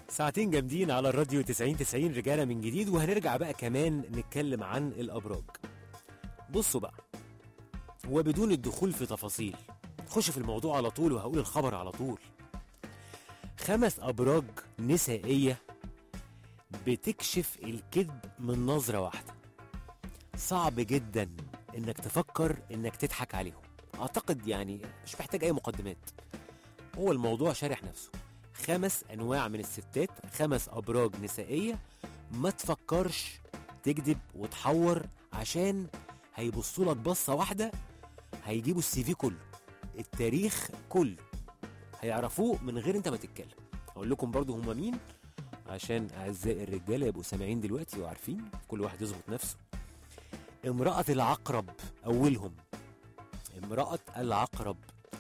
ساعتين جامدين على الراديو 90 90 رجاله من جديد وهنرجع بقى كمان نتكلم عن الابراج بصوا بقى وبدون الدخول في تفاصيل خش في الموضوع على طول وهقول الخبر على طول خمس ابراج نسائيه بتكشف الكذب من نظره واحده صعب جدا انك تفكر انك تضحك عليهم اعتقد يعني مش محتاج اي مقدمات هو الموضوع شارح نفسه خمس انواع من الستات خمس ابراج نسائيه ما تفكرش تكذب وتحور عشان هيبصوا لك بصه واحده هيجيبوا السي في كله التاريخ كله هيعرفوه من غير انت ما تتكلم اقول لكم برضو هم مين عشان اعزائي الرجاله يبقوا سامعين دلوقتي وعارفين كل واحد يظبط نفسه امرأة العقرب أولهم امرأة العقرب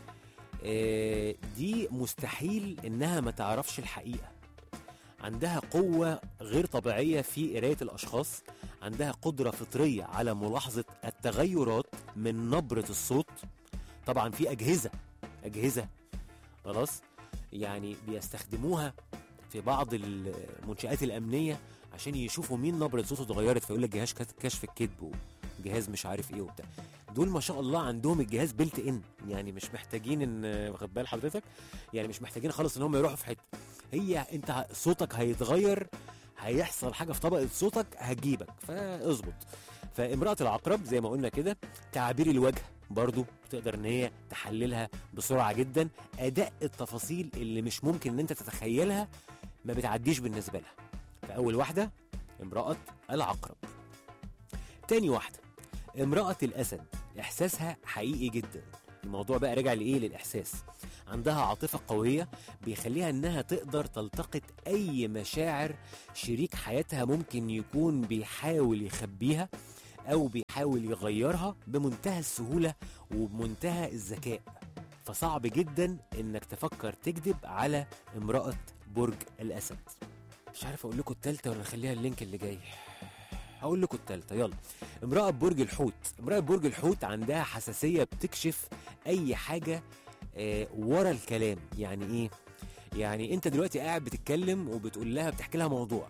آه، دي مستحيل إنها ما تعرفش الحقيقة عندها قوة غير طبيعية في قراية الأشخاص عندها قدرة فطرية على ملاحظة التغيرات من نبرة الصوت طبعا في أجهزة أجهزة خلاص يعني بيستخدموها في بعض المنشآت الأمنية عشان يشوفوا مين نبرة صوته اتغيرت فيقول لك جهاز كشف الكذب وجهاز مش عارف ايه وبتاع دول ما شاء الله عندهم الجهاز بيلت ان يعني مش محتاجين ان واخد بال حضرتك يعني مش محتاجين خالص ان هم يروحوا في حته هي انت صوتك هيتغير هيحصل حاجه في طبقه صوتك هتجيبك فاظبط فامراه العقرب زي ما قلنا كده تعابير الوجه برضو تقدر ان هي تحللها بسرعه جدا اداء التفاصيل اللي مش ممكن ان انت تتخيلها ما بتعديش بالنسبه لها فاول واحده امراه العقرب تاني واحده امراه الاسد احساسها حقيقي جدا الموضوع بقى راجع لايه للاحساس عندها عاطفه قويه بيخليها انها تقدر تلتقط اي مشاعر شريك حياتها ممكن يكون بيحاول يخبيها او بيحاول يغيرها بمنتهى السهوله وبمنتهى الذكاء فصعب جدا انك تفكر تكذب على امراه برج الاسد مش عارف اقول لكم التالتة ولا نخليها اللينك اللي جاي هقول لكم التالتة يلا امرأة برج الحوت امرأة برج الحوت عندها حساسية بتكشف أي حاجة آه ورا الكلام يعني إيه؟ يعني أنت دلوقتي قاعد بتتكلم وبتقول لها بتحكي لها موضوع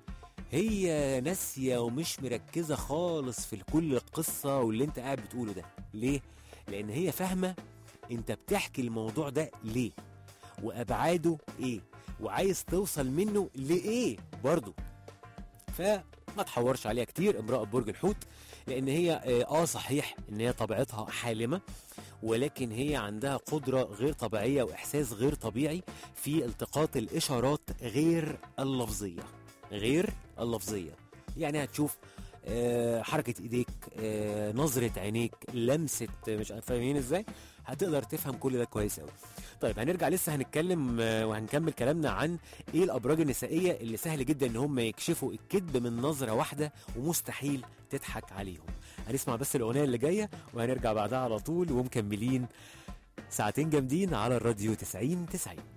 هي ناسية ومش مركزة خالص في كل القصة واللي أنت قاعد بتقوله ده ليه؟ لأن هي فاهمة أنت بتحكي الموضوع ده ليه؟ وأبعاده إيه؟ وعايز توصل منه لإيه برضه فما تحورش عليها كتير امرأة برج الحوت لأن هي آه صحيح إن هي طبيعتها حالمة ولكن هي عندها قدرة غير طبيعية وإحساس غير طبيعي في التقاط الإشارات غير اللفظية غير اللفظية يعني هتشوف آه حركة ايديك آه نظرة عينيك لمسة مش فاهمين ازاي هتقدر تفهم كل ده كويس قوي طيب هنرجع لسه هنتكلم آه وهنكمل كلامنا عن ايه الابراج النسائيه اللي سهل جدا ان هم يكشفوا الكذب من نظره واحده ومستحيل تضحك عليهم هنسمع بس الاغنيه اللي جايه وهنرجع بعدها على طول ومكملين ساعتين جامدين على الراديو 90 90